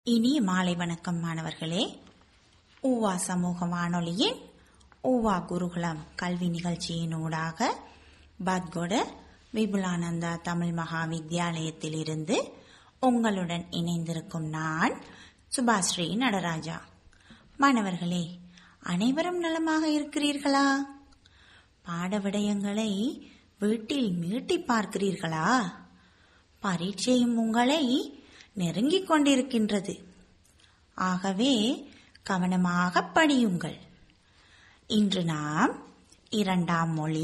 இனிய மாலை வணக்கம் மாணவர்களே ஊவா சமூக வானொலியின் ஊவா குருகுலம் கல்வி நிகழ்ச்சியினூடாக பத்கொட விபுலானந்தா தமிழ் மகா வித்யாலயத்திலிருந்து உங்களுடன் இணைந்திருக்கும் நான் சுபாஸ்ரீ நடராஜா மாணவர்களே அனைவரும் நலமாக இருக்கிறீர்களா பாட விடயங்களை வீட்டில் மீட்டி பார்க்கிறீர்களா பரீட்சையும் உங்களை நெருங்கிக் கொண்டிருக்கின்றது ஆகவே கவனமாக படியுங்கள் இன்று நாம் இரண்டாம் மொழி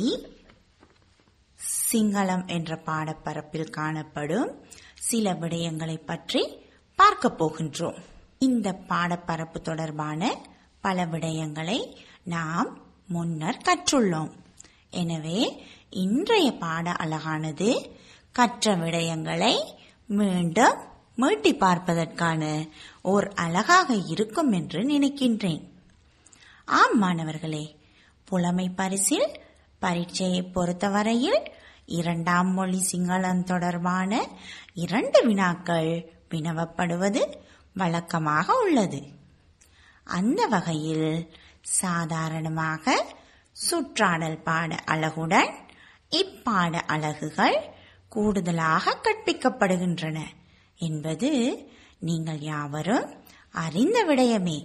சிங்களம் என்ற பாடப்பரப்பில் காணப்படும் சில விடயங்களை பற்றி பார்க்க போகின்றோம் இந்த பாடப்பரப்பு தொடர்பான பல விடயங்களை நாம் முன்னர் கற்றுள்ளோம் எனவே இன்றைய பாட அழகானது கற்ற விடயங்களை மீண்டும் மீட்டி பார்ப்பதற்கான ஓர் அழகாக இருக்கும் என்று நினைக்கின்றேன் ஆம் மாணவர்களே புலமை பரிசில் பரீட்சையை பொறுத்தவரையில் இரண்டாம் மொழி சிங்களம் தொடர்பான இரண்டு வினாக்கள் வினவப்படுவது வழக்கமாக உள்ளது அந்த வகையில் சாதாரணமாக சுற்றாடல் பாட அழகுடன் இப்பாட அழகுகள் கூடுதலாக கற்பிக்கப்படுகின்றன என்பது நீங்கள் யாவரும் அறிந்த விடயமே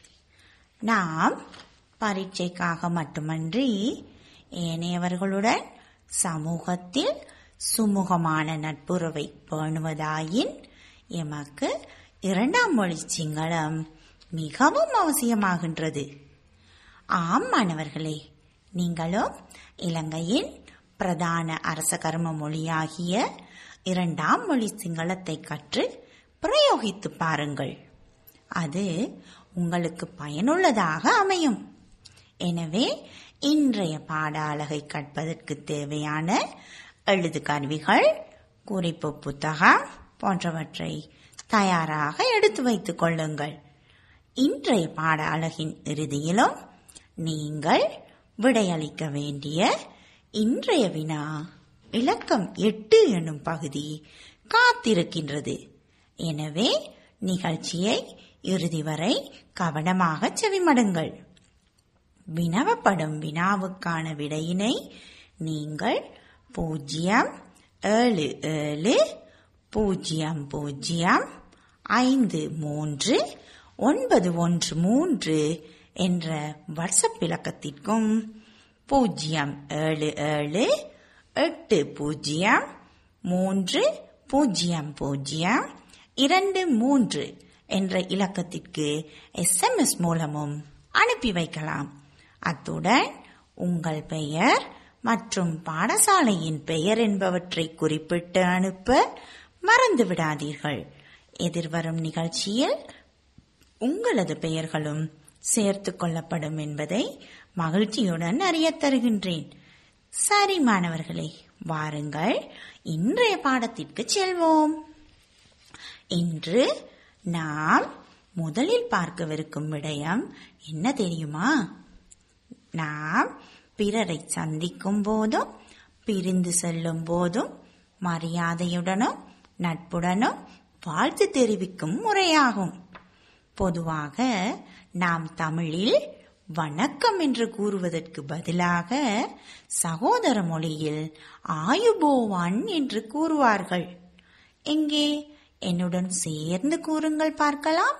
நாம் பரீட்சைக்காக மட்டுமன்றி ஏனையவர்களுடன் சமூகத்தில் சுமூகமான நட்புறவை பேணுவதாயின் எமக்கு இரண்டாம் மொழி சிங்களம் மிகவும் அவசியமாகின்றது ஆம் மாணவர்களே நீங்களும் இலங்கையின் பிரதான அரச கர்ம மொழியாகிய இரண்டாம் மொழி சிங்களத்தை கற்று பிரயோகித்து பாருங்கள் அது உங்களுக்கு பயனுள்ளதாக அமையும் எனவே இன்றைய பாட அழகை கற்பதற்கு தேவையான எழுது கருவிகள் குறிப்பு புத்தகம் போன்றவற்றை தயாராக எடுத்து வைத்துக் கொள்ளுங்கள் இன்றைய பாட அழகின் இறுதியிலும் நீங்கள் விடையளிக்க வேண்டிய இன்றைய வினா இலக்கம் எட்டு என்னும் பகுதி காத்திருக்கின்றது எனவே நிகழ்ச்சியை இறுதி வரை கவனமாக செவிமடுங்கள் வினவப்படும் வினாவுக்கான விடையினை நீங்கள் பூஜ்ஜியம் ஏழு ஏழு பூஜ்ஜியம் பூஜ்ஜியம் ஐந்து மூன்று ஒன்பது ஒன்று மூன்று என்ற வாட்ஸ்அப் இலக்கத்திற்கும் பூஜ்ஜியம் ஏழு ஏழு எட்டு பூஜ்ஜியம் மூன்று பூஜ்ஜியம் பூஜ்ஜியம் இரண்டு மூன்று என்ற இலக்கத்திற்கு எஸ்எம்எஸ் மூலமும் அனுப்பி வைக்கலாம் அத்துடன் உங்கள் பெயர் மற்றும் பாடசாலையின் பெயர் என்பவற்றை குறிப்பிட்டு அனுப்ப மறந்து விடாதீர்கள் எதிர்வரும் நிகழ்ச்சியில் உங்களது பெயர்களும் சேர்த்துக் கொள்ளப்படும் என்பதை மகிழ்ச்சியுடன் அறியத் தருகின்றேன் சரி மாணவர்களே வாருங்கள் இன்றைய பாடத்திற்கு செல்வோம் இன்று நாம் முதலில் பார்க்கவிருக்கும் விடயம் என்ன தெரியுமா நாம் பிறரை சந்திக்கும் போதும் பிரிந்து செல்லும் போதும் மரியாதையுடனும் நட்புடனும் வாழ்த்து தெரிவிக்கும் முறையாகும் பொதுவாக நாம் தமிழில் வணக்கம் என்று கூறுவதற்கு பதிலாக சகோதர மொழியில் ஆயுபோவான் என்று கூறுவார்கள் எங்கே என்னுடன் சேர்ந்து கூறுங்கள் பார்க்கலாம்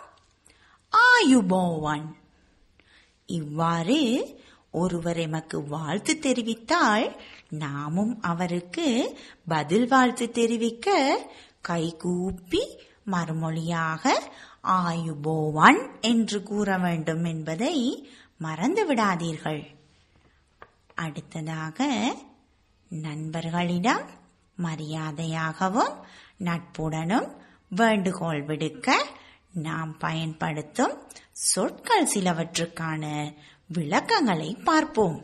ஆயுபோவான் இவ்வாறு ஒருவர் எமக்கு வாழ்த்து தெரிவித்தால் நாமும் அவருக்கு பதில் வாழ்த்து தெரிவிக்க கைகூப்பி மறுமொழியாக ஆயுபோவான் என்று கூற வேண்டும் என்பதை மறந்து விடாதீர்கள் அடுத்ததாக நண்பர்களிடம் மரியாதையாகவும் நட்புடனும் வேண்டுகோள் விடுக்க நாம் பயன்படுத்தும் சொற்கள் சிலவற்றுக்கான விளக்கங்களை பார்ப்போம்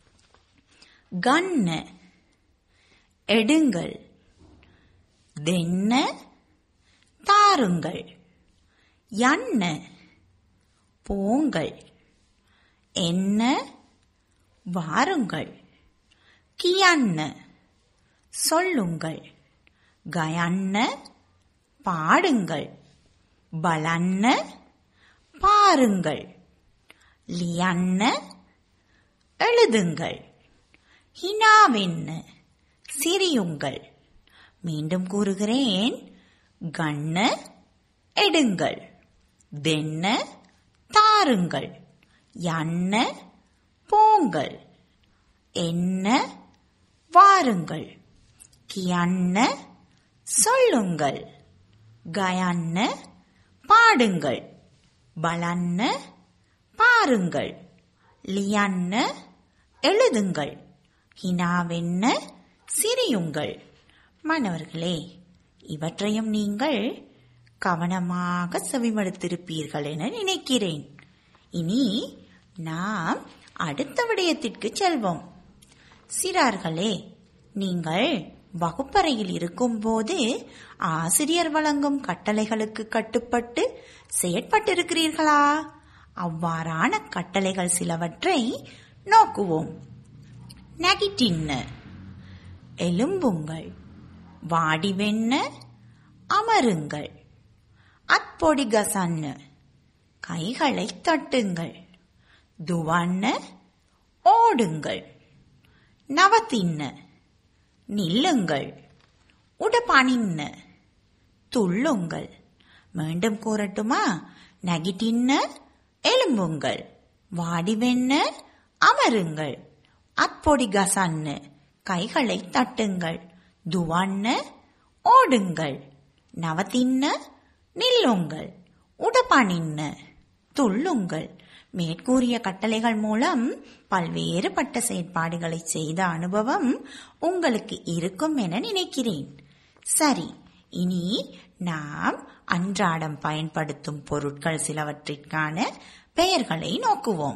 கண்ண எடுங்கள் தென்ன தாருங்கள் என்ன போங்கள் என்ன வாருங்கள் கியன்ன சொல்லுங்கள் கயன்ன பாடுங்கள் බලන්න பாருங்கள் லியන්න எழுதுங்கள் ஹினாவென்ன சிரியுங்கள் மீண்டும் கூறுகிறேன் கண்ண எடுங்கள் தென்ன தாருங்கள் யன்ன போங்கள் என்ன வாருங்கள் கியன்ன சொல்லுங்கள் கயன்ன பாடுங்கள் பலன்ன பாருங்கள் லியன்ன எழுதுங்கள் ஹினாவென்ன சிரியுங்கள் மாணவர்களே இவற்றையும் நீங்கள் கவனமாக செவிமடுத்திருப்பீர்கள் என நினைக்கிறேன் இனி நாம் அடுத்த விடயத்திற்கு செல்வோம் சிறார்களே நீங்கள் வகுப்பறையில் இருக்கும்போது ஆசிரியர் வழங்கும் கட்டளைகளுக்கு கட்டுப்பட்டு செயற்பட்டிருக்கிறீர்களா அவ்வாறான கட்டளைகள் சிலவற்றை நோக்குவோம் நகிட்டின்ன எலும்புங்கள் வாடிவென்ன அமருங்கள் அத்பொடிகசன்னு கைகளை தட்டுங்கள் துவண்ண ஓடுங்கள் நவத்தின்ன நில்லுங்கள் உடபணின்ன துள்ளுங்கள் மீண்டும் கூறட்டுமா நகிட்டின்ன எலும்புங்கள் வாடிவென்ன அமருங்கள் அத்பொடி கசன்னு கைகளை தட்டுங்கள் துவண்ண ஓடுங்கள் நவத்தின்ன நில்லுங்கள் உடபணின்ன துள்ளுங்கள் மேற்கூறிய கட்டளைகள் மூலம் பல்வேறுபட்ட செயற்பாடுகளை செய்த அனுபவம் உங்களுக்கு இருக்கும் என நினைக்கிறேன் சரி இனி நாம் அன்றாடம் பயன்படுத்தும் பொருட்கள் சிலவற்றிற்கான பெயர்களை நோக்குவோம்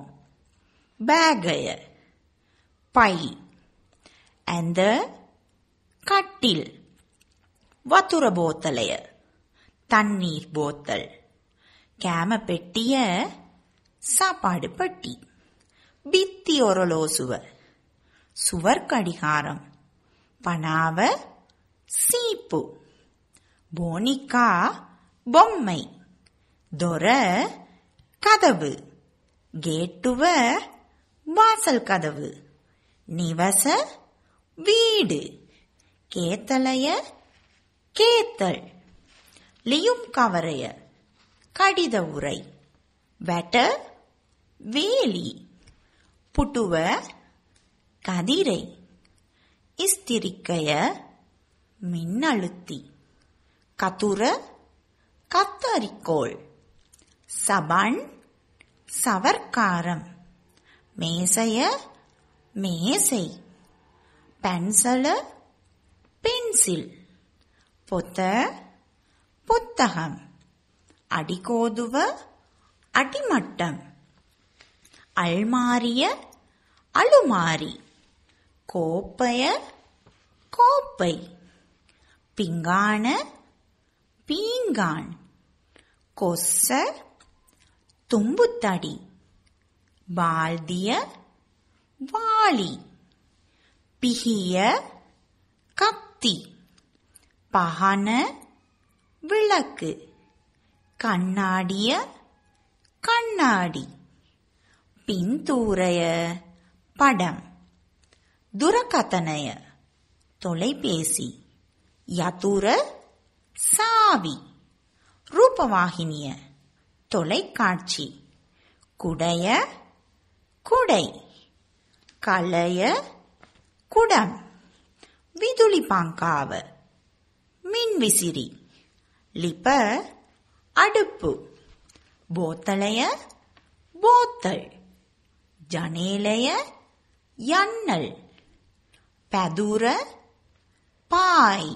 பேகய பை அந்த கட்டில் වතුර බෝතලය தண்ணீர் போத்தல் කෑම පෙට්ටිය சாப்பாடு பெட்டி பித்தி ஒரலோசுவ சுவர் கடிகாரம் பனாவ சீப்பு போனிக்கா பொம்மை தொர கதவு கேட்டுவ வாசல் கதவு நிவச வீடு கேத்தலைய கேத்தல் லியும் கவரைய கடித உரை වැට வேலி புட்டுவ கதிரை இஸ்திரிக்கைய மின்னழுத்தி கத்துர கத்தரிக்கோள் சபன் சவர்க்காரம் மேசைய மேசை பென்சல பென்சில் பொத்த புத்தகம் அடிகோதுவ அடிமட்டம் அல்மாரிய அலுமாரி கோப்பைய கோப்பை பிங்கான பீங்கான் கொஸ்ஸ தும்புத்தடி பால்திய வாளி பிகிய கத்தி பகன விளக்கு கண்ணாடிய கண்ணாடி பின்தூரைய படம் துரகதனைய தொலைபேசி யதுர சாவி ரூபவாகினிய தொலைக்காட்சி குடைய குடை கலைய குடம் விதுளி பாங்காவ மின்விசிறி லிப அடுப்பு போத்தலைய போத்தல் ஜனேலய யன்னல் පැදුර பாய்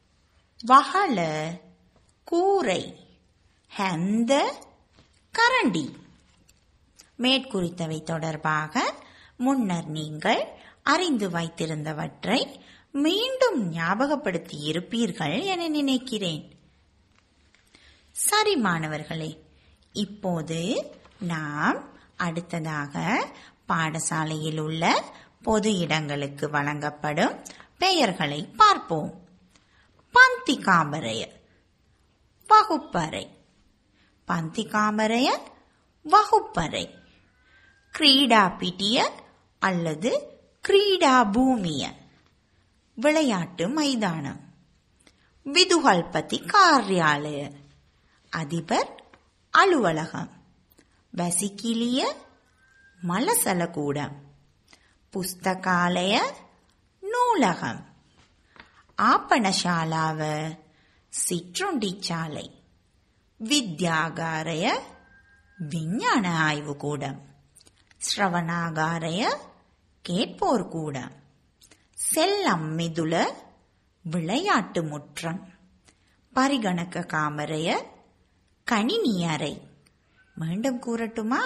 வகல கூரை ஹந்த கரண்டி மேற்குறித்தவை தொடர்பாக முன்னர் நீங்கள் அறிந்து வைத்திருந்தவற்றை மீண்டும் ஞாபகப்படுத்தி இருப்பீர்கள் என நினைக்கிறேன் சரி மாணவர்களே இப்போது நாம் அடுத்ததாக பாடசாலையில் உள்ள பொது இடங்களுக்கு வழங்கப்படும் பெயர்களை பார்ப்போம் பந்தி காமரைய வகுப்பறை பந்தி காமரைய வகுப்பறை கிரீடா பிட்டிய அல்லது கிரீடா பூமிய விளையாட்டு மைதானம் விதுகல்பதி காரியாலய அதிபர் அலுவலகம் வசிக்கிலிய மலசலகூடம் புஸ்தகாலய நூலகம் ஆப்பணசாலாவ சிற்றுண்டிச்சாலை வித்யாகாரய விஞ்ஞான ஆய்வுக்கூடம் ஸ்ரவணாகாரய கேட்போர் கூடம் செல்லம் மிதுல விளையாட்டு முற்றம் பரிகணக்க காமரைய கணினி அறை மீண்டும் கூறட்டுமா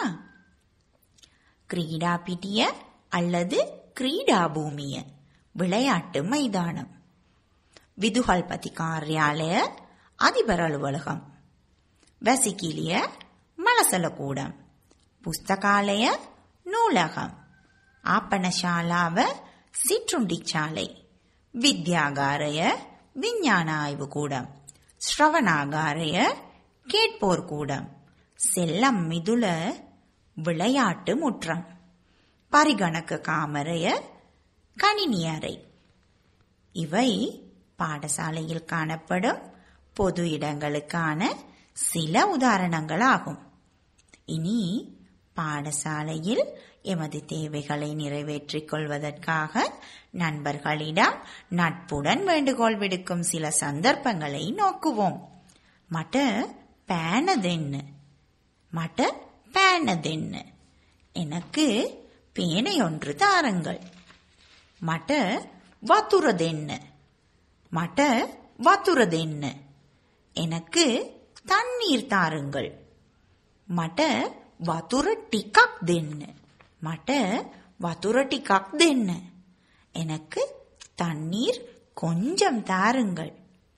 கிரீடா பிட்டிய அல்லது கிரீடா பூமிய விளையாட்டு மைதானம் விதுகல்பதி காரியாலய அதிபர் அலுவலகம் வசிக்கிலிய மலசலக்கூடம் புஸ்தகாலய நூலகம் ஆப்பணசாலாவ சிற்றுண்டிச்சாலை வித்யாகாரய விஞ்ஞான ஆய்வு கூடம் ஸ்ரவணாகாரய கேட்போர் கூடம் செல்லம் மிதுல விளையாட்டு முற்றம் பரிகணக்கு காமரைய கணினி அறை இவை பாடசாலையில் காணப்படும் பொது இடங்களுக்கான சில உதாரணங்களாகும் இனி பாடசாலையில் எமது தேவைகளை நிறைவேற்றிக் கொள்வதற்காக நண்பர்களிடம் நட்புடன் வேண்டுகோள் விடுக்கும் சில சந்தர்ப்பங்களை நோக்குவோம் மட்ட பேனதென்னு மட்ட பேனதென்னு எனக்கு பேனை ஒன்று தாருங்கள் மட்ட வத்துறதென்னு மட்ட வத்துறதென்னு எனக்கு தண்ணீர் தாருங்கள் මට වතුර ටිකක් දෙන්න. මට වතුර ටිකක් දෙන්න. எனக்கு தண்ணீர் கொஞ்சம் தாருங்கள்.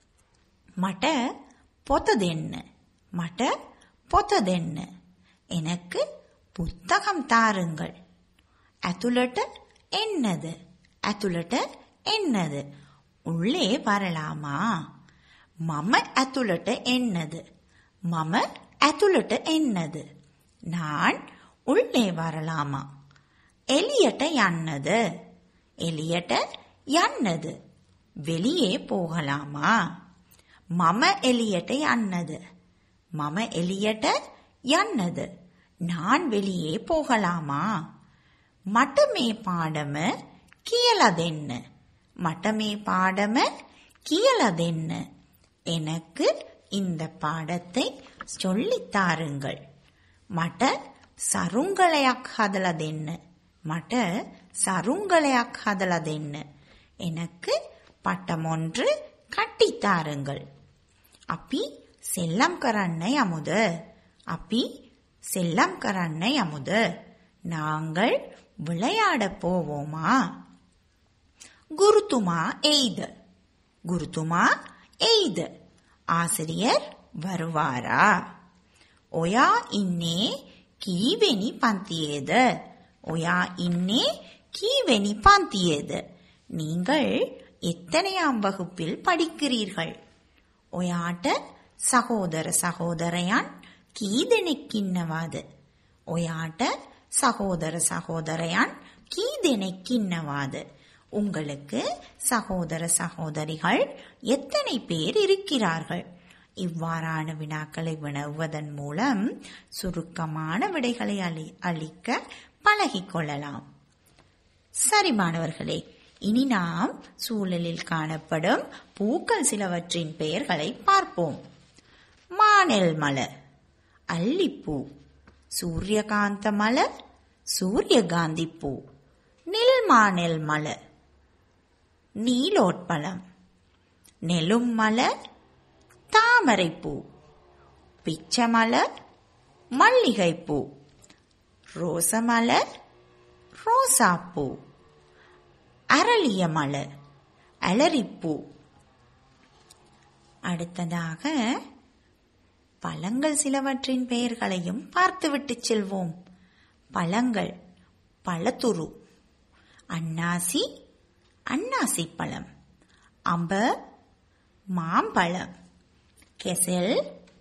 මට පොත දෙන්න. මට පොත දෙන්න. எனக்கு புத்தகம் தாருங்கள். ඇතුළට එන්නද? ඇතුළට එන්නද? உள்ளே வரலாமா? මම ඇතුළට එන්නද? මම ඇතුළට එන්නද? நான் உள்ளே வரலாமா? එළියට යන්නද? එළියට යන්නද? வெளியே போகலாமா? මම එළියට යන්නද? මම එළියට යන්නද? நான் வெளியே போகலாமா? මට මේ පාඩම කියලා දෙන්න. මට මේ පාඩම කියලා දෙන්න. எனக்கு இந்த பாடத்தை சொல்லித் தாருங்கள். මට සරුංගලයක් හදලා දෙන්න. මට சருங்கலைයක් හදලා දෙන්න. எனக்கு பட்டம் ஒன்று கட்டித் தாருங்கள். අපි සෙල්ලම් කරන්න යමුද? අපි செல்லம் කරන්න යමුද? நாங்கள் விளையாடப் போவோமா? குருத்துமா எய்த குருத்துமா எய்த ஆசிரியர் வருவாரா ඔයා ඉන්නේ කීවෙනි පන්තියේද ඔයා ඉන්නේ கீவெனி பாந்தியது நீங்கள் எத்தனையாம் வகுப்பில் படிக்கிறீர்கள் ඔයාට සහෝදර සහෝදරයන් කී දෙනෙක් ඉන්නවාද ඔයාට சகோதர சகோதரையான் கீ දෙනෙක් ඉන්නවාද உங்களுக்கு சகோதர சகோதரிகள் எத்தனை பேர் இருக்கிறார்கள் இவ்வாறான வினாக்களை வினவுவதன் மூலம் சுருக்கமான விடைகளை அளி அளிக்க பழகிக் கொள்ளலாம் சரி மாணவர்களே இனி நாம் சூழலில் காணப்படும் பூக்கள் சிலவற்றின் பெயர்களை பார்ப்போம் மானெல் மலர் அல்லிப்பூ சூரியகாந்த மலர் சூரியகாந்தி பூ நில்மானெல் மலர் நீலோட்பழம் நெலும் மலர் தாமரைப்பூ பிச்சமலர் மல்லிகைப்பூ ரோசமலர் ரோசாப்பூ அரளிய மலர் அலரிப்பூ அடுத்ததாக பழங்கள் சிலவற்றின் பெயர்களையும் பார்த்துவிட்டு செல்வோம் பழங்கள் பழத்துரு அன்னாசி அன்னாசி பழம் அம்ப மாம்பழம் கெசல்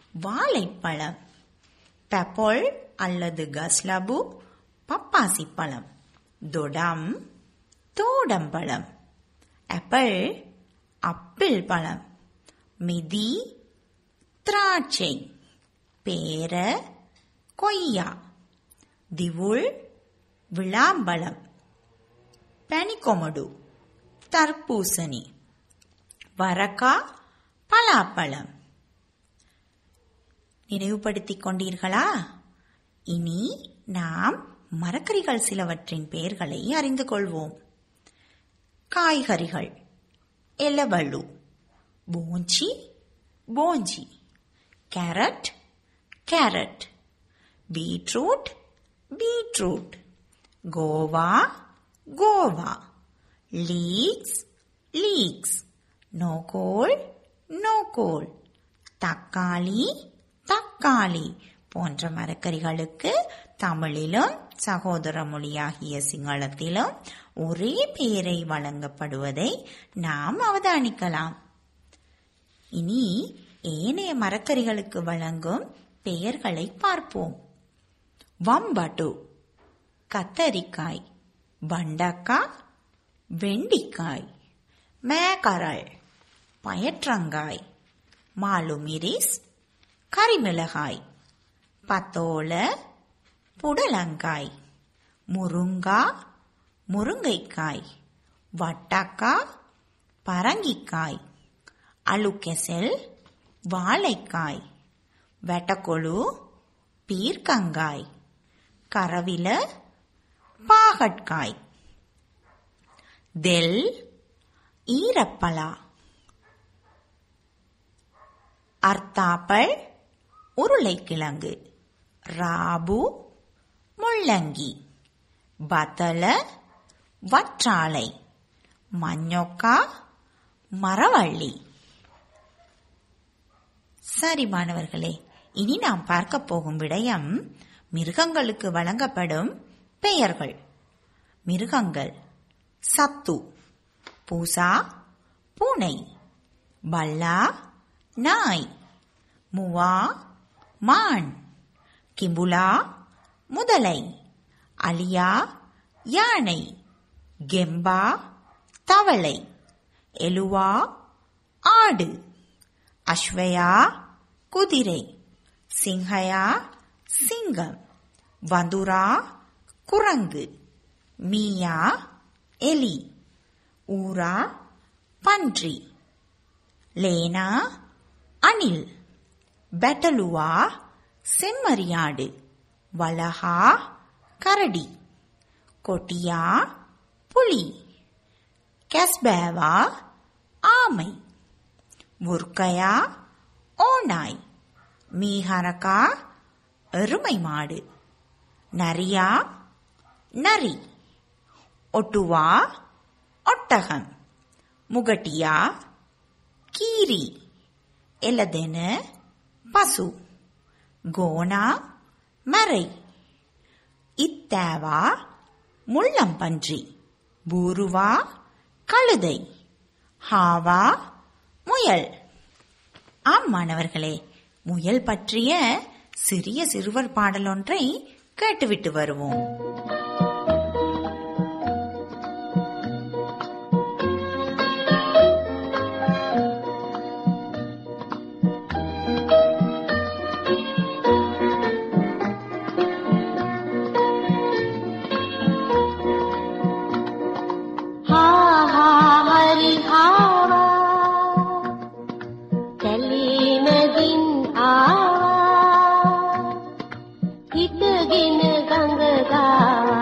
வாழைப்பழம் பெப்போல் அல்லது கஸ்லபு பப்பாசி பழம் தொடம் தோடம்பழம் ஆப்பிள் அப்பிள் பழம் மிதி திராட்சை பேர கொய்யா திவுள் விளாம்பழம் பனிக்கொமடு தர்பூசணி வரக்கா பலாப்பழம் நினைவுபடுத்திக் கொண்டீர்களா இனி நாம் மரக்கறிகள் சிலவற்றின் பெயர்களை அறிந்து கொள்வோம் காய்கறிகள் எலவழு பூஞ்சி போஞ்சி கேரட் கேரட் பீட்ரூட் பீட்ரூட் கோவா கோவா லீக்ஸ் லீக்ஸ் நோகோல் நோகோல் தக்காளி தக்காளி போன்ற மரக்கறிகளுக்கு தமிழிலும் சகோதர மொழியாகிய சிங்களத்திலும் ஒரே பெயரை வழங்கப்படுவதை நாம் அவதானிக்கலாம் இனி ஏனைய மரக்கறிகளுக்கு வழங்கும் பெயர்களை பார்ப்போம் வம்படு கத்தரிக்காய் பண்டக்காய் வெண்டிக்காய் மேகரல் பயற்றங்காய் மாலுமிரிஸ் கரிமிளகாய் பத்தோல புடலங்காய் முருங்கா முருங்கைக்காய் வட்டக்கா பரங்கிக்காய் அழுக்கெசல் வாழைக்காய் வெட்டக்கொழு பீர்க்கங்காய் கரவில பாகட்காய் தெல் ஈரப்பலா அர்த்தாப்பல் உருளைக்கிழங்கு ராபு முள்ளங்கி பத்தல வற்றாழை மஞ்சொக்கா மரவள்ளி சரி மாணவர்களே இனி நாம் பார்க்க போகும் விடயம் மிருகங்களுக்கு வழங்கப்படும் பெயர்கள் மிருகங்கள் சத்து பூசா பூனை பல்லா நாய் முவா மான் கிம்புலா முதலை அலியா யானை கெம்பா தவளை எலுவா ஆடு அஸ்வயா குதிரை சிங்கயா சிங்கம் வந்துரா குரங்கு மீயா எலி ஊரா பன்றி லேனா அணில் பெட்டலுவா செம்மறியாடு வலஹா கரடி கொட்டியா புலி கெஸ்பேவா ஆமை முர்க்கையா ஓநாய் மீஹரக்கா எருமை மாடு நரியா நரி ஒட்டுவா ஒட்டகம் முகட்டியா கீரி எலதென பசு கோனா மறை இத்தேவா முள்ளம்பன்றி பூருவா கழுதை ஹாவா முயல் ஆம் மாணவர்களே முயல் பற்றிய சிறிய சிறுவர் பாடலொன்றை கேட்டுவிட்டு வருவோம் हा हा हरि हावा කැලේන දින් ආවා හිටගෙන ගඟ ගාවා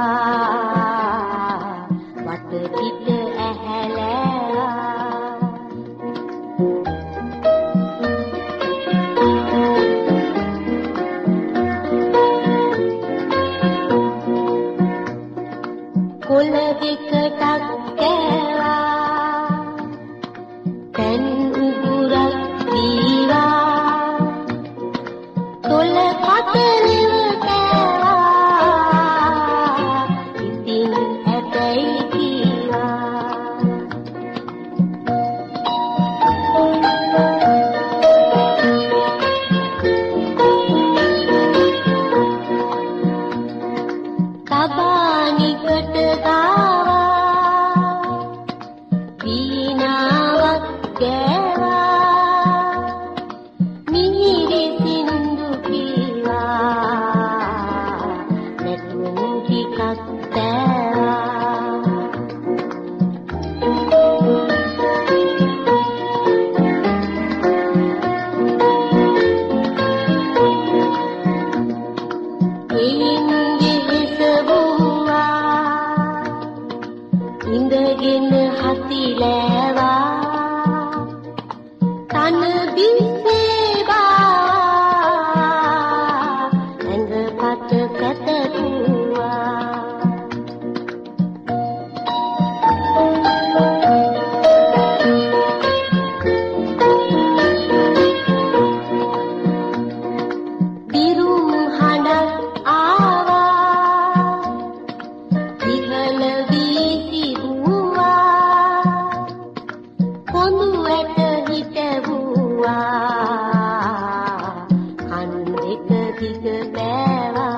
දිග පෑවා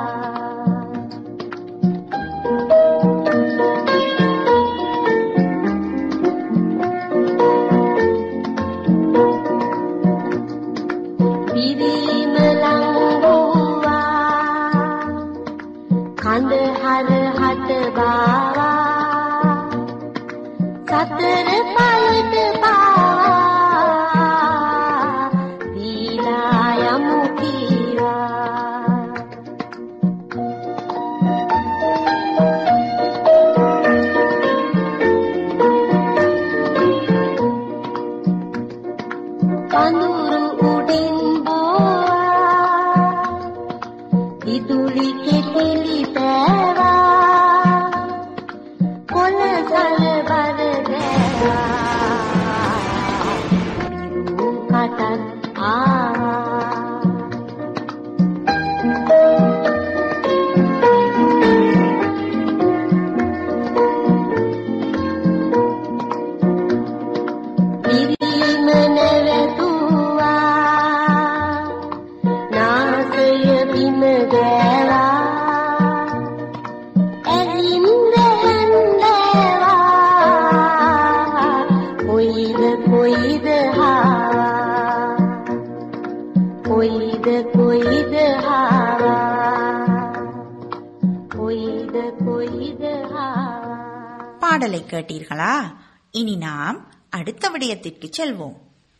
පිරීම ලංගුවා කඳ හර හට බාවා සතර පලට පාවා දීලා යමු කීවා පඳුරු උඩින් බෝවා විදුලි කෙටිලි පෑවා කොළ සල බර දෑවා පිරු කටත් ආවා පිරීම නැවතුවා නාසය බිම ගෑවා ඇලින් වැහන්දෑවා කොයිද කොයිද හාවා කොයිද කොයිද හාවා කොයිද කොයිද හාවා பாடலை கேட்டீர்களா இனி நாம் அடுத்த விடயத்திற்கு செல்வோம்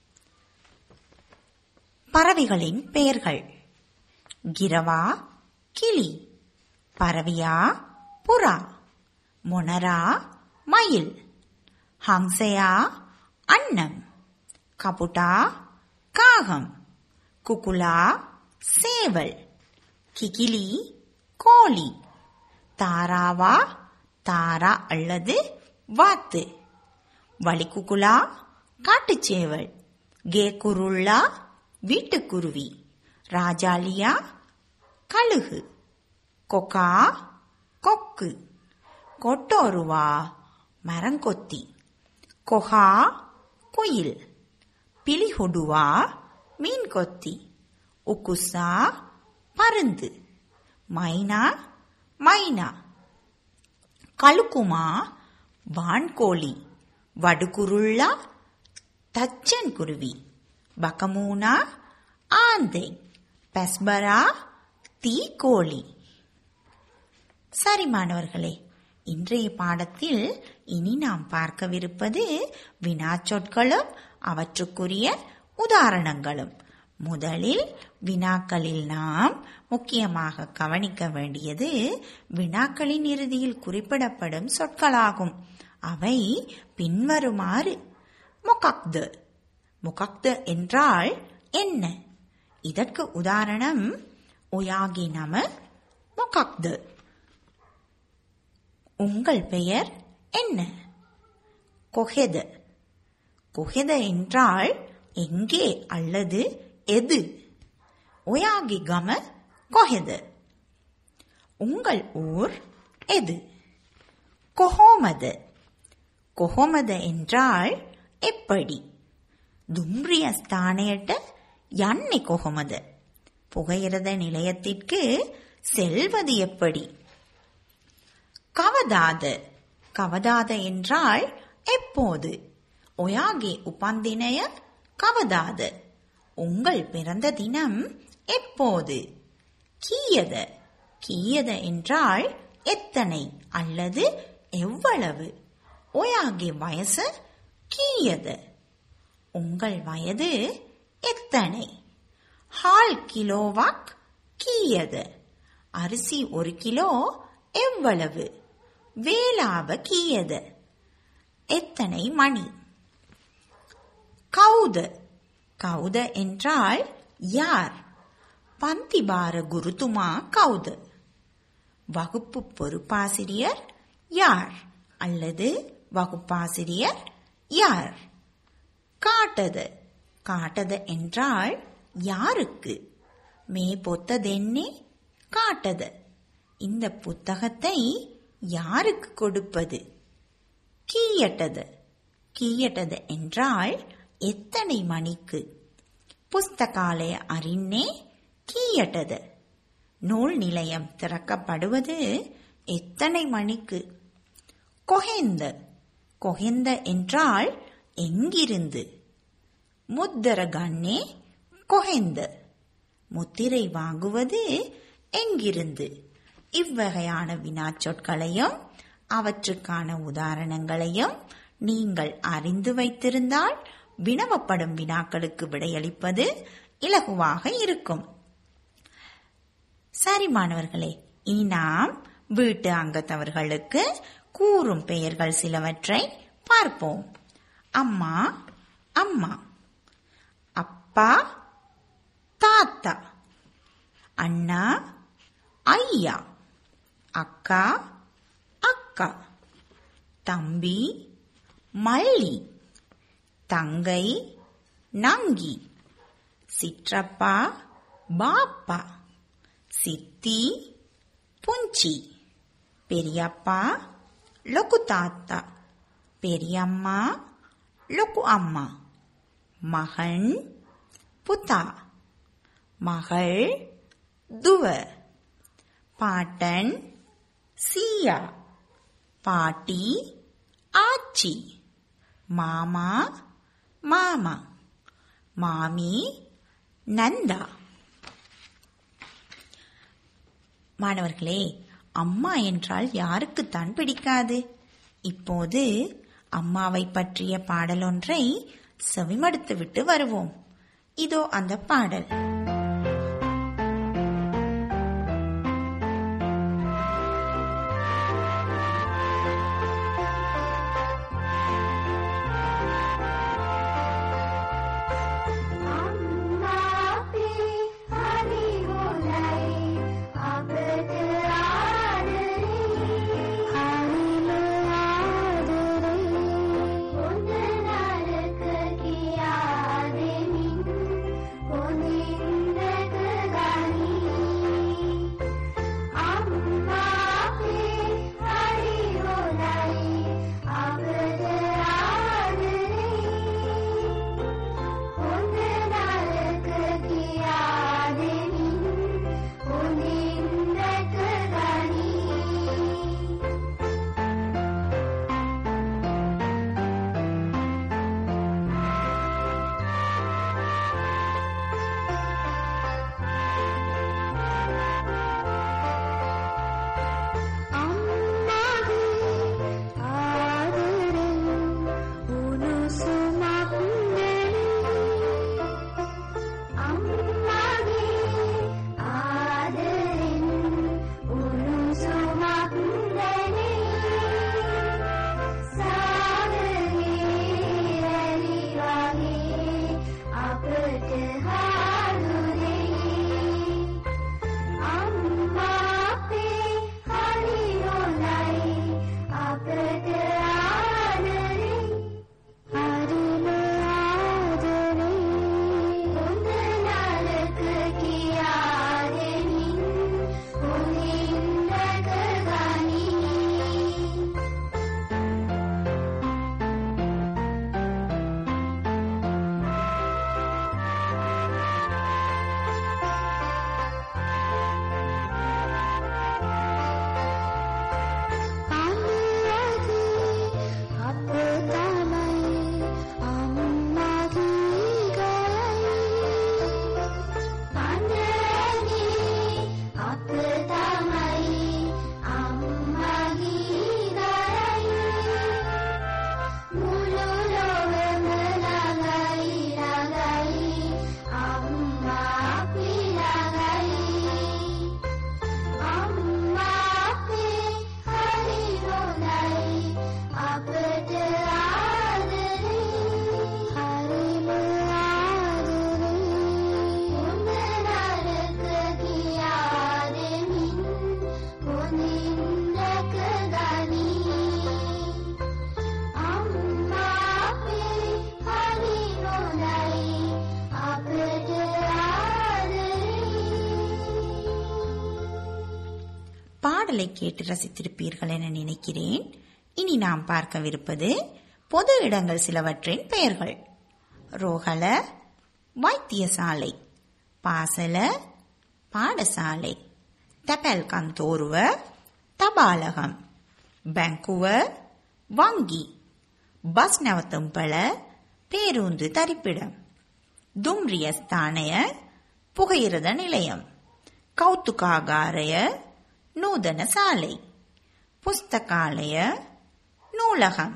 பறவைகளின் பெயர்கள் கிரவா கிளி பரவியா புறா மொனரா மயில் ஹம்சையா அன்னம் கபுட்டா காகம் குகுலா சேவல் கிகிலி கோழி தாராவா தாரா அல்லது வாத்து வலிக்குகுலா காட்டுச்சேவல் கேக்குருள்ளா வீட்டுக்குருவி ராஜாலியா கழுகு கொக்கா கொக்கு கொட்டோருவா மரங்கொத்தி கொஹா குயில் பிலிஹொடுவா மீன் கொத்தி உக்குசா பருந்து மைனா மைனா கழுக்குமா வான்கோழி வடுகுருள்ளா தச்சன் குருவி பகமூனா ஆந்தை பெஸ்பரா தீக்கோழி சரி மாணவர்களே இன்றைய பாடத்தில் இனி நாம் பார்க்கவிருப்பது வினாச்சொற்களும் அவற்றுக்குரிய உதாரணங்களும் முதலில் வினாக்களில் நாம் முக்கியமாக கவனிக்க வேண்டியது வினாக்களின் இறுதியில் குறிப்பிடப்படும் சொற்களாகும் அவை பின்வருமாறு முகக்து முகக்து என்றால் என்ன இதற்கு உதாரணம் உயாகி நம முகக்து உங்கள் பெயர் என்ன கொஹெது கொஹெத என்றால் எங்கே அல்லது எது ஒயாகி கம கொஹெது உங்கள் ஊர் எது கொஹோமது கொஹோமது என்றால் எப்படி தும்ரிய ஸ்தானයට යන්නේ කොහොමද புகையிரத நிலையத்திற்கு செல்வது எப்படி கவதாத கவதாத என்றால் எப்போது ஒயாகே உபந்தினய கவதாத உங்கள் பிறந்த தினம் எப்போது கீயத கீயத என்றால் எத்தனை அல்லது எவ்வளவு ஒயாகே வயசு கீயத உங்கள் வயது எத்தனை ஹால் கிலோவாக் கீயது அரிசி ஒரு கிலோ எவ்வளவு வேலாவ கீயது எத்தனை மணி கௌத கௌத என்றால் யார் பந்திபார குருத்துமா கௌத வகுப்பு பொறுப்பாசிரியர் யார் அல்லது வகுப்பாசிரியர் யார் காட்டது காட்டது என்றால் யாருக்கு மே பொத்ததென்னே காட்டது இந்த புத்தகத்தை யாருக்கு கொடுப்பது கீயட்டது கீயட்டது என்றால் எத்தனை மணிக்கு புஸ்தகாலய அறின்னே கீயட்டது நூல் நிலையம் திறக்கப்படுவது எத்தனை மணிக்கு கொஹெந்த கொஹெந்த என்றால் எங்கிருந்து முத்தர கண்ணே கொஹெந்த முத்திரை வாங்குவது எங்கிருந்து இவ்வகையான வினாச்சொற்களையும் அவற்றுக்கான உதாரணங்களையும் நீங்கள் அறிந்து வைத்திருந்தால் வினவப்படும் வினாக்களுக்கு விடையளிப்பது இலகுவாக இருக்கும் சரி மாணவர்களே இனி நாம் வீட்டு அங்கத்தவர்களுக்கு கூறும் பெயர்கள் சிலவற்றை பார்ப்போம் அம்மா அம்மா அப்பா தாத்தா அண்ணா ஐயா அக்கா அக்கா தம்பி மல்லி தங்கை நங்கி சிற்றப்பா பாப்பா சித்தி புஞ்சி பெரியப்பா லொக்கு தாத்தா பெரியம்மா லொக்கு அம்மா மகன் புத்தா மகள் துவ பாட்டன் சீயா பாட்டி ஆச்சி மாமா மாமா மாமி நந்தா மாணவர்களே அம்மா என்றால் யாருக்குத்தான் பிடிக்காது இப்போது அம்மாவை பற்றிய பாடலொன்றை செவிமடுத்து விட்டு வருவோம் இதோ அந்த பாடல் பாடலை கேட்டு ரசித்திருப்பீர்கள் என நினைக்கிறேன் இனி நாம் பார்க்கவிருப்பது பொது இடங்கள் சிலவற்றின் பெயர்கள் ரோகல வைத்தியசாலை பாசல පාඩසාලේ තැපැල් කන්තෝරුව තබාලகம் බැංකුව වංගි பஸ் நவத்தும்பள பேருந்து தரிப்பிடம் தும்ரிய ஸ்தானய புகையிரத நிலையம் கௌத்துகாகாரய நூதன சாலை புஸ்தகாலய நூலகம்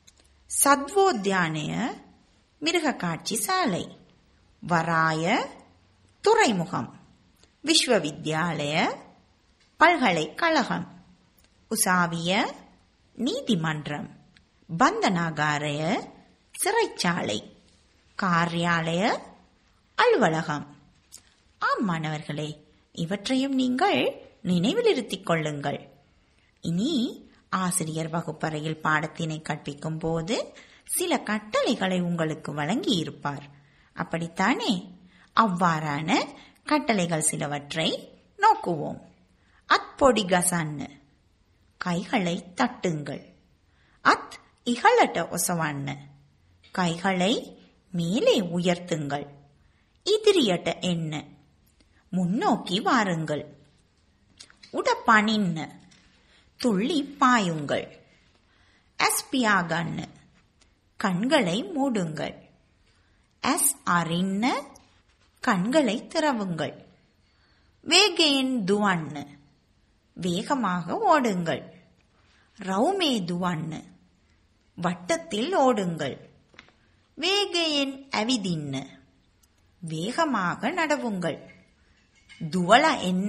சத்வோத்யானய மிருகக்காட்சி சாலை வராய துறைமுகம் விஸ்வவித்யாலய பல்கலைக்கழகம் உசாவிய நீதிமன்றம் பந்தனாகாரய சிறைச்சாலை காரியாலய அலுவலகம் ஆம் மாணவர்களே இவற்றையும் நீங்கள் நினைவில் இருத்திக் கொள்ளுங்கள் இனி ஆசிரியர் வகுப்பறையில் பாடத்தினை கற்பிக்கும் போது சில கட்டளைகளை உங்களுக்கு வழங்கி இருப்பார் அப்படித்தானே அவ்வாறான கட்டளைகள் சிலவற்றை நோக்குவோம் அத்பொடிகசன்னு கைகளை தட்டுங்கள் அத் இகழட்ட ஒசவண்ண கைகளை மேலே உயர்த்துங்கள் இதிரியட்ட என்ன முன்னோக்கி வாருங்கள் உடப்பணின்னு துள்ளி பாயுங்கள் அஸ்பியாகன்னு கண்களை மூடுங்கள் எஸ் அறின்ன கண்களை திறவுங்கள் வேகேன் துவன்னு வேகமாக ஓடுங்கள் ரவுமே துவன்னு வட்டத்தில் ஓடுங்கள் வேகையின் அவிதின்னு வேகமாக நடவுங்கள் துவள என்ன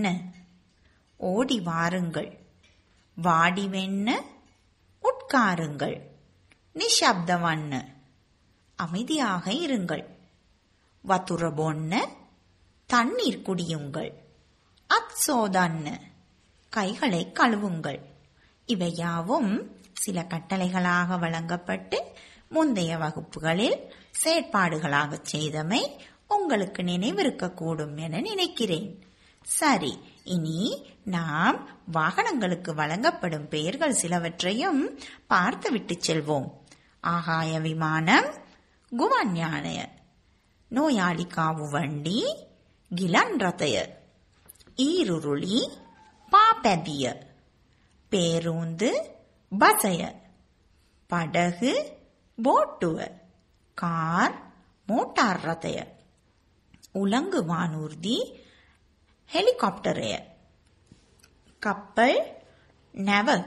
ஓடி வாருங்கள் வாடிவென்ன உட்காருங்கள் நிஷப்தவன்னு அமைதியாக இருங்கள் வத்துரபொன்ன தண்ணீர் குடியுங்கள் அத்சோதன்னு கைகளை கழுவுங்கள் இவையாவும் சில கட்டளைகளாக வழங்கப்பட்டு முந்தைய வகுப்புகளில் செயற்பாடுகளாக செய்தமை உங்களுக்கு நினைவிருக்கக்கூடும் என நினைக்கிறேன் சரி இனி நாம் வாகனங்களுக்கு வழங்கப்படும் பெயர்கள் சிலவற்றையும் பார்த்துவிட்டு செல்வோம் ஆகாய விமானம் குவன்யானய நோயாளி காவு வண்டி கிலன் ரதய ஈருருளி பாப்பதிய பேருந்து பசய படகு போட்டுவ கார் மோட்டார் ரதய உலங்கு வானூர்தி ஹெலிகாப்டரය கப்பல் நெவல்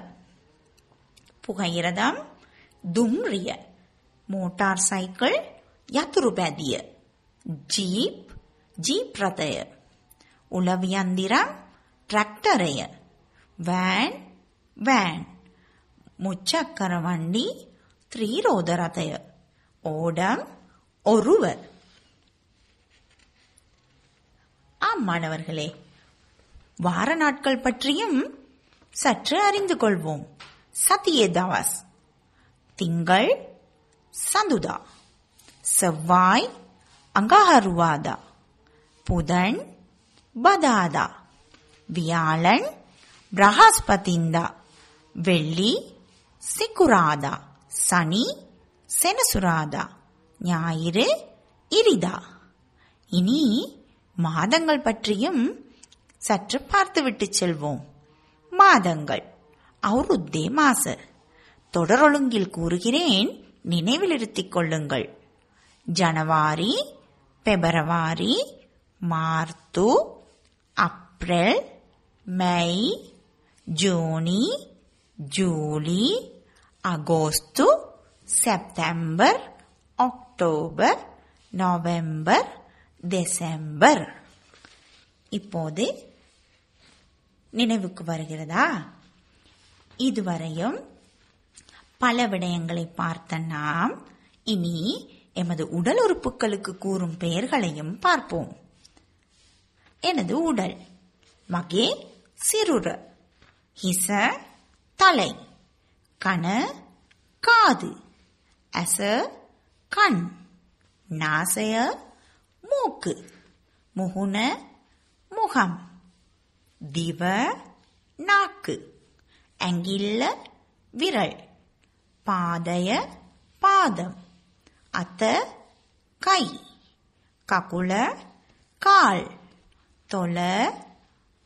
புகையிரதம் தும்ரிய மோட்டார் சைக்கிள் යතුරු බැදිය ජීප් ජීප් රථය උලවියන්දිරම් ට්‍රැක්ටරය වෑන් වෑන් මුච්චක්කර වண்டி ත්‍රීරෝධ රථය ஓடம் ஒருவ ஆம் மாணவர்களே வார நாட்கள் பற்றியும் சற்று அறிந்து கொள்வோம் சத்தியே தவாஸ் திங்கள் சந்துதா செவ்வாய் அங்காஹருவாதா புதன் பதாதா வியாழன் பிரகாஸ்பதிந்தா வெள்ளி சிக்குராதா சனி செனசுராதா ஞாயிறு இரிதா இனி மாதங்கள் பற்றியும் சற்று பார்த்துவிட்டு செல்வோம் மாதங்கள் அவுருத்தே மாச தொடரொழுங்கில் கூறுகிறேன் நினைவில் இருத்திக் கொள்ளுங்கள் ஜனவரி பிப்ரவரி மார்த்து அப்ரல் மை ஜூனி ஜூலி அகோஸ்து செப்டம்பர் அக்டோபர் நவம்பர் டிசம்பர் இப்போது நினைவுக்கு வருகிறதா இதுவரையும் பல விடயங்களை பார்த்த நாம் இனி எமது உடல் உறுப்புகளுக்கு கூறும் பெயர்களையும் பார்ப்போம் எனது உடல் மகே சிறுர ஹிச தலை கண காது அச கண் நாசய மூக்கு முகுன முகம் திவ நாக்கு அங்கில்ல விரல் பாதய பாதம் அத்த கை ககுல கால் தொல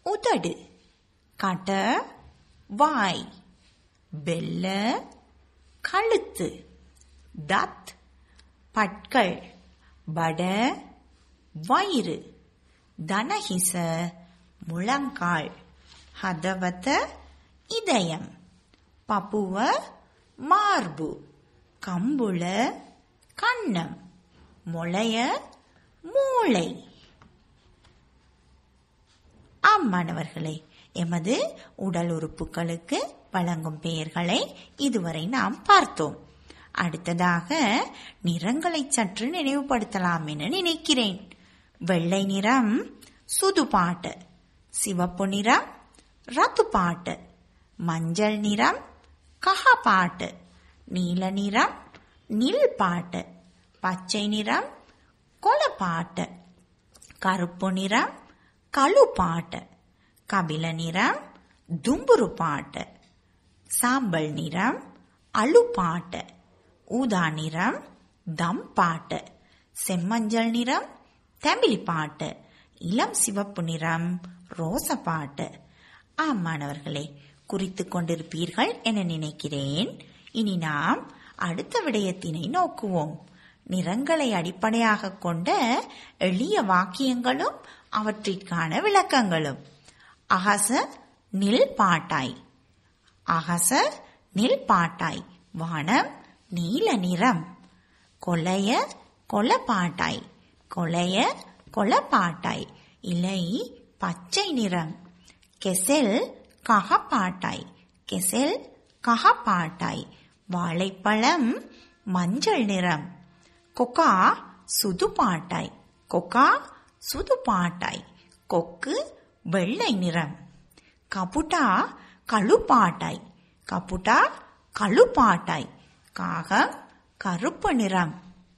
உதடு கட வாய் வெல்ல கழுத்து தத் பற்கள் வட வயிறு தனஹிச முழங்கால் ஹதவத இதயம் பப்புவ மார்பு கம்புள கண்ணம் முளைய மூளை ஆம் மாணவர்களே எமது உடல் உறுப்புகளுக்கு வழங்கும் பெயர்களை இதுவரை நாம் பார்த்தோம் அடுத்ததாக நிறங்களை சற்று நினைவுபடுத்தலாம் என நினைக்கிறேன் வெள்ளை நிறம் சுதுபாட்டு சிவப்பு நிறம் ரத்துப்பாட்டு மஞ்சள் நிறம் கஹபாட்டு நீல நிறம் நில் பாட்டு பச்சை நிறம் கொலப்பாட்டு கருப்பு நிறம் கழுப்பாட்டு கபில நிறம் தும்புரு பாட்டு சாம்பல் நிறம் அழுப்பாட்டு ஊதா நிறம் தம் பாட்டு செம்மஞ்சள் நிறம் தமிழ் பாட்டு இளம் சிவப்பு நிறம் ரோச பாட்டு ஆம் மாணவர்களே குறித்து கொண்டிருப்பீர்கள் என நினைக்கிறேன் இனி நாம் அடுத்த விடயத்தினை நோக்குவோம் நிறங்களை அடிப்படையாக கொண்ட எளிய வாக்கியங்களும் அவற்றிற்கான விளக்கங்களும் அகச நில் பாட்டாய் அகச நில் பாட்டாய் வானம் நீல நிறம் கொலைய கொலப்பாட்டாய் கொலைய கொலப்பாட்டாய் இலை பச்சை நிறம் கெசெல் ககப்பாட்டாய் கெசெல் ககப்பாட்டாய் வாழைப்பழம் மஞ்சள் நிறம் கொக்கா சுதுப்பாட்டாய் கொக்கா சுதுப்பாட்டாய் கொக்கு வெள்ளை நிறம் கபுட்டா கழுப்பாட்டாய் கபுட்டா கழுப்பாட்டாய் காகம் கருப்பு நிறம்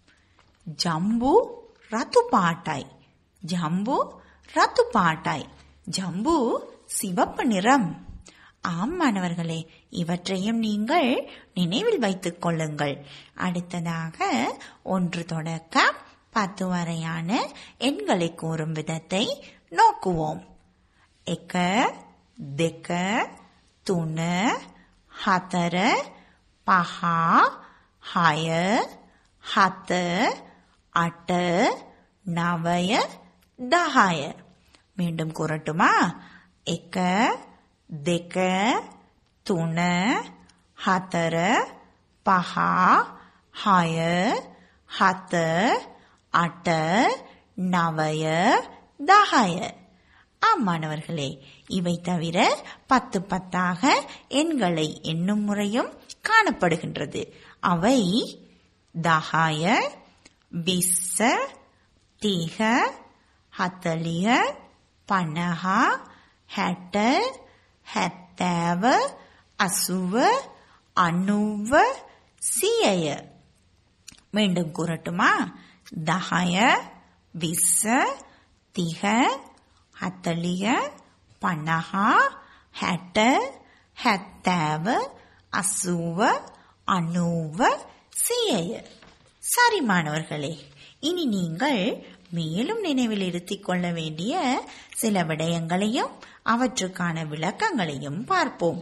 ஜம்பு ரத்துப்பாட்டாய் ஜம்பு ரத்துப்பாட்டாய் ஜம்பு சிவப்பு நிறம் ஆம் மாணவர்களே இவற்றையும் நீங்கள் நினைவில் வைத்துக் கொள்ளுங்கள் அடுத்ததாக ஒன்று தொடக்க பத்து வரையான எண்களை கூறும் விதத்தை நோக்குவோம் එක දෙක තුන හතර පහ හය හත අට නවය දහය மீண்டும் கூறட்டுமா එක දෙක තුන හතර පහ හය හත අට நவய தஹய ஆம் மாணவர்களே இவை தவிர பத்து பத்தாக எண்களை எண்ணும் முறையும் காணப்படுகின்றது அவை தஹாய விஸ்ஸ திக හතලිය පණහා හැට හැත්තෑව අසුව අනුව සියය மீண்டும் கூறட்டுமா දහය විස්ස තිහ හතලිය පණහා හැට හැත්තෑව අසුව අනුව සියය சரி மாணவர்களே இனி நீங்கள் மேலும் நினைவில் இருத்திக் கொள்ள வேண்டிய சில விடயங்களையும் அவற்றுக்கான விளக்கங்களையும் பார்ப்போம்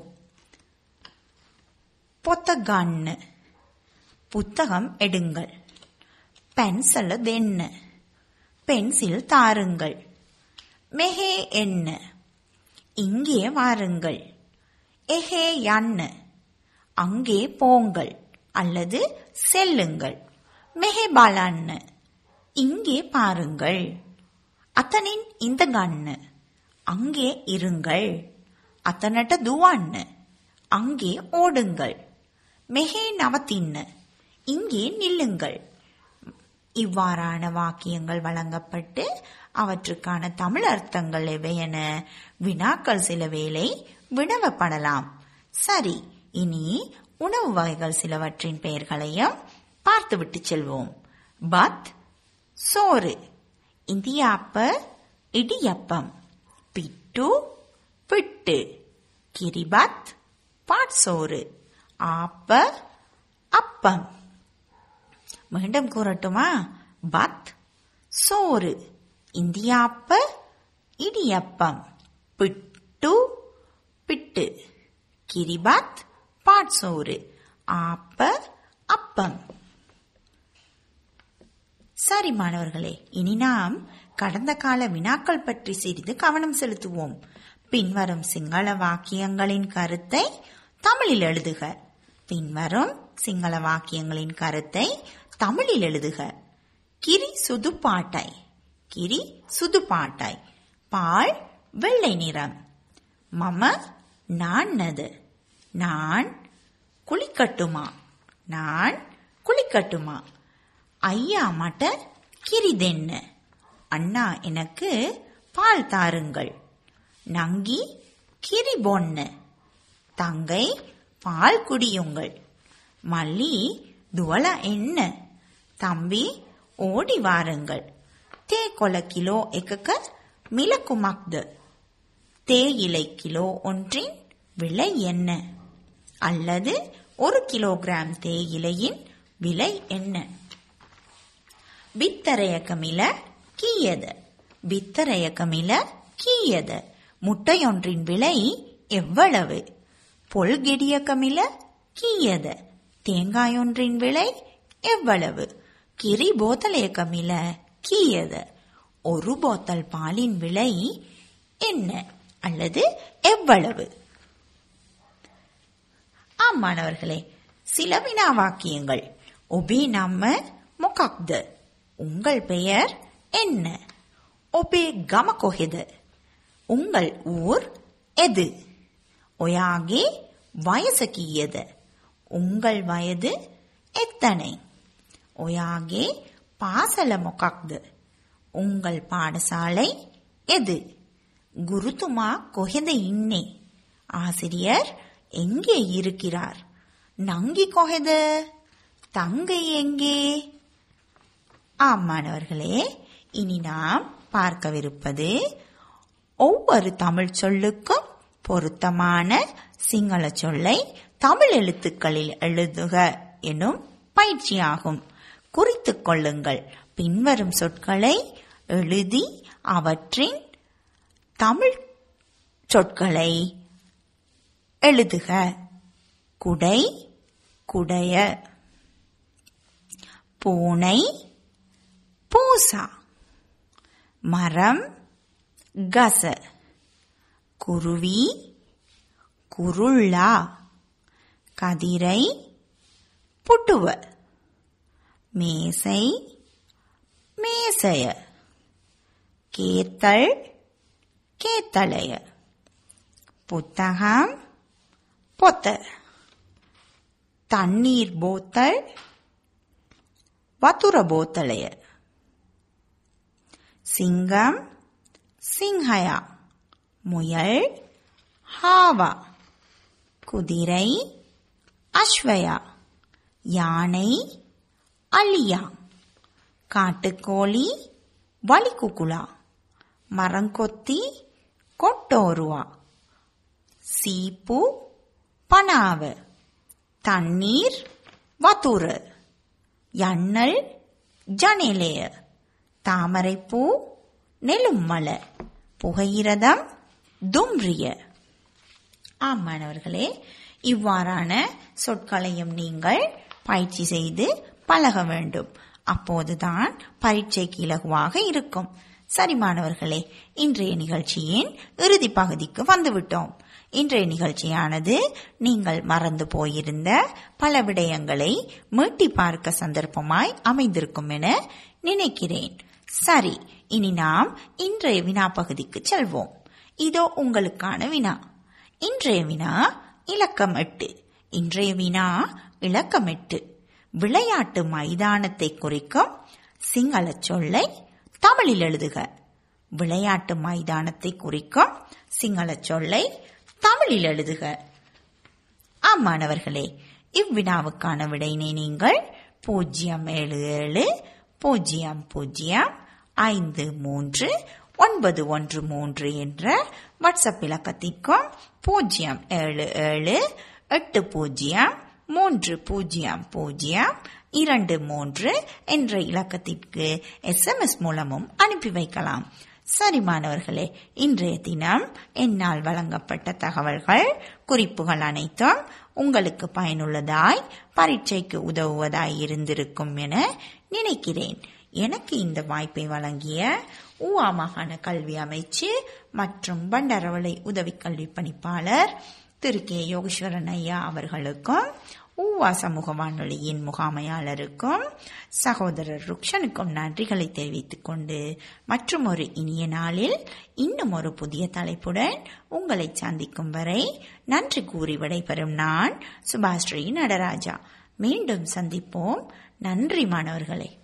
பொத்தகண்ணு புத்தகம் எடுங்கள் பென்சில் தென்ன பென்சில் தாருங்கள் மெஹே என்ன இங்கே வாருங்கள் எஹே யன்னு அங்கே போங்கள் அல்லது செல்லுங்கள் மெஹே பாலான்னு இங்கே பாருங்கள் அத்தனின் இந்த கண்ணு அங்கே இருங்கள் அத்தனட்ட துவான்னு அங்கே ஓடுங்கள் மெஹே நவத்தின்னு இங்கே நில்லுங்கள் இவ்வாறான வாக்கியங்கள் வழங்கப்பட்டு அவற்றுக்கான தமிழ் அர்த்தங்கள் எவையென வினாக்கள் சில வேளை வினவப்படலாம் சரி இனி உணவு வகைகள் சிலவற்றின் பெயர்களையும் பார்த்துவிட்டு செல்வோம் பத் சோறு இந்தியாப்ப இடியப்பம் பிட்டு பிட்டு கிரிபத் பாட்சோறு ஆப்ப அப்பம் மீண்டும் கூறட்டுமா பத் சோறு இந்தியாப்ப இடியப்பம் பிட்டு பிட்டு கிரிபாத் பாட்சோறு ஆப்ப அப்பம் சரி மாணவர்களே இனி நாம் கடந்த கால வினாக்கள் பற்றி சிறிது கவனம் செலுத்துவோம் பின்வரும் சிங்கள வாக்கியங்களின் கருத்தை தமிழில் எழுதுக பின்வரும் சிங்கள வாக்கியங்களின் கருத்தை தமிழில் எழுதுக கிரி சுதுப்பாட்டாய் கிரி சுதுப்பாட்டாய் பால் வெள்ளை நிறம் மம நான்னது நான் குளிக்கட்டுமா நான் குளிக்கட்டுமா ஐயா மட்ட கிரிதென்ன அண்ணா எனக்கு பால் தாருங்கள் நங்கி கிரி பொண்ணு தங்கை பால் குடியுங்கள் மல்லி துவல என்ன தம்பி ஓடி வாருங்கள் தே கொல கிலோ එකක மில குமக்து தேயிலை கிலோ ஒன்றின் விலை என்ன அல்லது ஒரு கிலோகிராம் தேயிலையின் விலை என்ன பித்தரையக்கமில கீயது பித்தரையக்கமில கீயது முட்டையொன்றின் விலை எவ்வளவு பொல்கெடியக்கமில கீயது தேங்காயொன்றின் விலை எவ்வளவு கிரி போத்தலையக்கமில கீயது ஒரு போத்தல் பாலின் விலை என்ன அல்லது எவ்வளவு ஆம் மாணவர்களே சில வினா வாக்கியங்கள் ஒபே நம்ம මොකක්ද உங்கள் பெயர் என்ன ஒபே கம கொஹெද உங்கள் ஊர் எது ஒயாகே வயசு கீயது உங்கள் வயது எத்தனை ஒயாகே பாசல මොකක්ද உங்கள் பாடசாலை எது குருத்துமா கொஹெத இன்னே ஆசிரியர் எங்கே இருக்கிறார் நங்கி கொஹெத தங்கை எங்கே ஆம் மாணவர்களே இனி நாம் பார்க்கவிருப்பது ஒவ்வொரு தமிழ் சொல்லுக்கும் பொருத்தமான சிங்கள சொல்லை தமிழ் எழுத்துக்களில் எழுதுக எனும் பயிற்சியாகும் குறித்துக் கொள்ளுங்கள் பின்வரும் சொற்களை எழுதி அவற்றின் தமிழ் சொற்களை எழுதுக குடை குடைய பூனை பூசா மரம் கச குருவி குருள்ளா கதிரை புட்டுவ மேசை மேசைய கேத்தல் கேத்தலைய புத்தகம் பொத்த தண்ணீர் போத்தல் වතුර බෝතලය සිංගම් සිංහයා මුයල් හාවා குதிரை அஸ்வயா யானை அலியா காட்டுக்கோழி வலிக்குக்குலா மரங்கொத்தி கொட்டோருவா சீப்பு பனாவ தண்ணீர் வத்துரு யண்ணல் ஜனேலேய தாமரைப்பூ நெலும்மல புகையிரதம் தும்ரிய ஆம் மாணவர்களே இவ்வாறான சொற்களையும் நீங்கள் பயிற்சி செய்து பழக வேண்டும் அப்போதுதான் பரீட்சைக்கு இலகுவாக இருக்கும் சரி மாணவர்களே இன்றைய நிகழ்ச்சியின் இறுதி பகுதிக்கு வந்துவிட்டோம் இன்றைய நிகழ்ச்சியானது நீங்கள் மறந்து போயிருந்த பல விடயங்களை மீட்டி பார்க்க சந்தர்ப்பமாய் அமைந்திருக்கும் என நினைக்கிறேன் சரி இனி நாம் இன்றைய வினா பகுதிக்கு செல்வோம் இதோ உங்களுக்கான வினா இன்றைய வினா இலக்கம் எட்டு இன்றைய வினா இலக்கம் எட்டு விளையாட்டு மைதானத்தை குறிக்கும் சிங்கள சொல்லை தமிழில் எழுதுக விளையாட்டு மைதானத்தை குறிக்கும் சிங்கள சொல்லை தமிழில் எழுதுக ஆம் மாணவர்களே இவ்வினாவுக்கான விடையினை நீங்கள் பூஜ்ஜியம் ஏழு ஏழு பூஜ்ஜியம் பூஜ்ஜியம் ஐந்து மூன்று ஒன்பது ஒன்று மூன்று என்ற வாட்ஸ்அப் இலக்கத்திற்கும் பூஜ்ஜியம் ஏழு ஏழு எட்டு பூஜ்ஜியம் மூன்று பூஜ்ஜியம் பூஜ்ஜியம் இரண்டு மூன்று என்ற இலக்கத்திற்கு எஸ்எம்எஸ் மூலமும் அனுப்பி வைக்கலாம் சரி மாணவர்களே இன்றைய தினம் என்னால் வழங்கப்பட்ட தகவல்கள் குறிப்புகள் அனைத்தும் உங்களுக்கு பயனுள்ளதாய் பரீட்சைக்கு உதவுவதாய் இருந்திருக்கும் என நினைக்கிறேன் எனக்கு இந்த வாய்ப்பை வழங்கிய ஊவா மாகாண கல்வி அமைச்சு மற்றும் பண்டரவளை உதவி கல்வி பணிப்பாளர் திரு கே யோகேஸ்வரன் ஐயா அவர்களுக்கும் ஊவா சமூக வானொலியின் முகாமையாளருக்கும் சகோதரர் ருக்ஷனுக்கும் நன்றிகளை தெரிவித்துக் கொண்டு மற்றும் ஒரு இனிய நாளில் இன்னும் ஒரு புதிய தலைப்புடன் உங்களை சந்திக்கும் வரை நன்றி கூறி விடைபெறும் நான் சுபாஸ்ரீ நடராஜா மீண்டும் சந்திப்போம் நன்றி மாணவர்களே